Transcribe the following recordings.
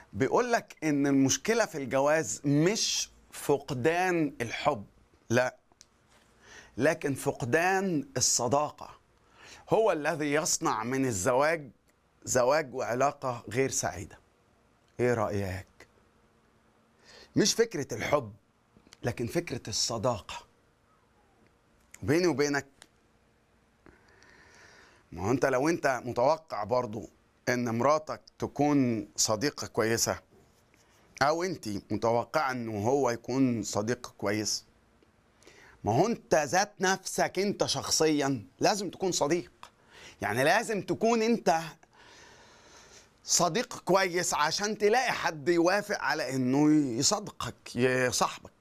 بيقول لك ان المشكله في الجواز مش فقدان الحب لا لكن فقدان الصداقه هو الذي يصنع من الزواج زواج وعلاقه غير سعيده ايه رايك مش فكره الحب لكن فكره الصداقه بيني وبينك ما هو انت لو انت متوقع برضو ان مراتك تكون صديقة كويسة او انت متوقعة انه هو يكون صديق كويس ما هو انت ذات نفسك انت شخصيا لازم تكون صديق يعني لازم تكون انت صديق كويس عشان تلاقي حد يوافق على انه يصدقك يصاحبك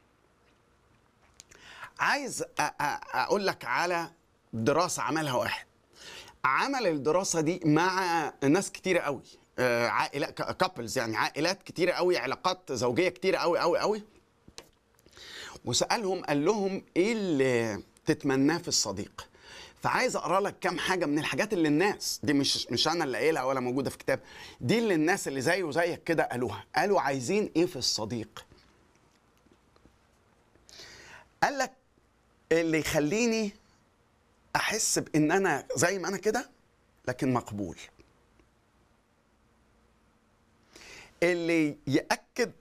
عايز أ- أ- اقول لك على دراسة عملها واحد عمل الدراسة دي مع ناس كتيرة قوي آه، عائلات كابلز يعني عائلات كتيرة قوي علاقات زوجية كتيرة قوي قوي قوي وسألهم قال لهم ايه اللي تتمناه في الصديق فعايز اقرا لك كام حاجه من الحاجات اللي الناس دي مش مش انا اللي قايلها ولا موجوده في كتاب دي اللي الناس اللي زيه وزيك كده قالوها قالوا عايزين ايه في الصديق قال لك اللي يخليني احس بان انا زي ما انا كده لكن مقبول اللي ياكد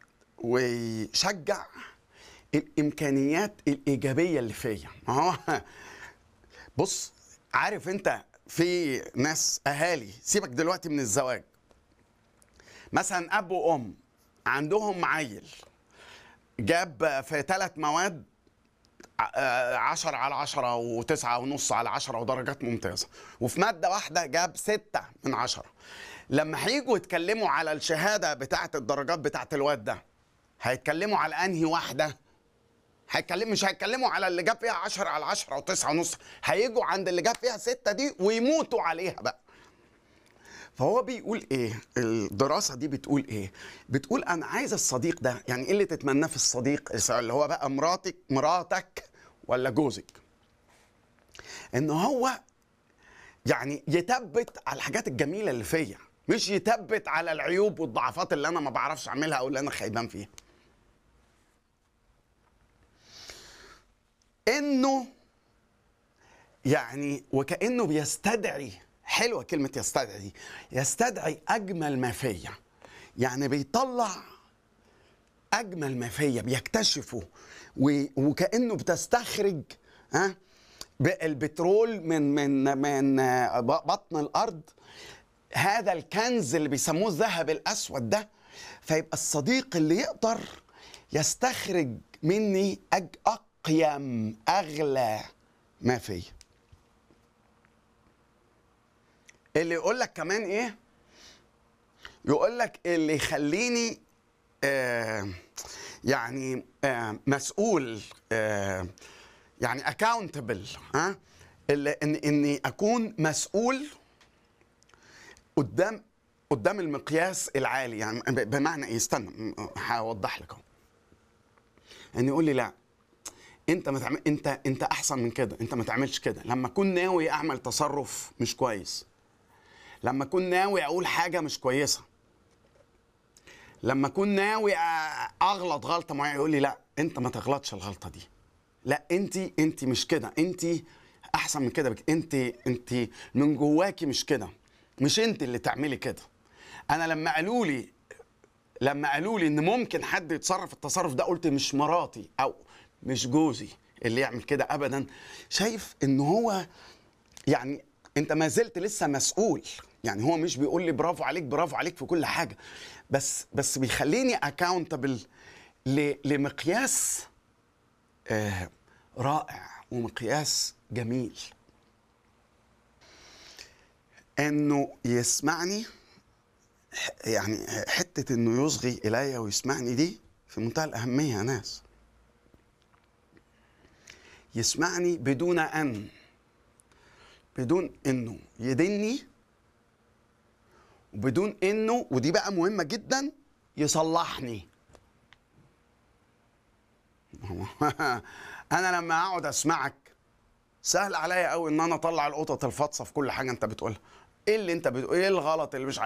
ويشجع الامكانيات الايجابيه اللي فيا ما هو بص عارف انت في ناس اهالي سيبك دلوقتي من الزواج مثلا اب وام عندهم عيل جاب في ثلاث مواد آه، عشرة على عشرة وتسعة ونص على عشرة ودرجات ممتازة وفي مادة واحدة جاب ستة من عشرة لما هيجوا يتكلموا على الشهادة بتاعة الدرجات بتاعة الواد ده هيتكلموا على أنهي واحدة هيتكلم مش هيتكلموا على اللي جاب فيها 10 على 10 و9 ونص هيجوا عند اللي جاب فيها 6 دي ويموتوا عليها بقى فهو بيقول ايه الدراسه دي بتقول ايه بتقول انا عايز الصديق ده يعني ايه اللي تتمناه في الصديق اللي هو بقى مراتك مراتك ولا جوزك ان هو يعني يثبت على الحاجات الجميله اللي فيا مش يثبت على العيوب والضعفات اللي انا ما بعرفش اعملها او اللي انا خيبان فيها انه يعني وكانه بيستدعي حلوه كلمه يستدعي دي يستدعي اجمل ما فيا يعني بيطلع اجمل ما فيا بيكتشفه و- وكانه بتستخرج ها البترول من من من آه، بطن الارض هذا الكنز اللي بيسموه الذهب الاسود ده فيبقى الصديق اللي يقدر يستخرج مني أج اقيم اغلى ما فيا اللي يقول لك كمان ايه يقول لك اللي يخليني آه يعني آه مسؤول آه يعني اكاونتبل ها اللي ان اني اكون مسؤول قدام قدام المقياس العالي يعني ب- بمعنى ايه استنى م- هوضح لك اهو ان يقول لي لا انت ما تعمل انت انت احسن من كده انت ما تعملش كده لما اكون ناوي اعمل تصرف مش كويس لما اكون ناوي اقول حاجه مش كويسه لما اكون ناوي أ- اغلط غلطه معينه يقول لي لا انت ما تغلطش الغلطه دي لا انت انت مش كده انت احسن من كده بك انت انت من جواكي مش كده مش انت اللي تعملي كده انا لما قالوا لي لما قالوا لي ان ممكن حد يتصرف التصرف ده قلت مش مراتي او مش جوزي اللي يعمل كده ابدا شايف ان هو يعني انت ما زلت لسه مسؤول يعني هو مش بيقول لي برافو عليك برافو عليك في كل حاجه بس بس بيخليني اكاونتبل لمقياس آه رائع ومقياس جميل انه يسمعني ح- يعني حته انه يصغي الي ويسمعني دي في منتهى الاهميه يا ناس يسمعني بدون ان بدون انه يدني وبدون انه ودي بقى مهمه جدا يصلحني انا لما اقعد اسمعك سهل عليا قوي ان انا اطلع القطط الفاطسه في كل حاجه انت بتقولها ايه اللي انت بتقول ايه الغلط اللي مش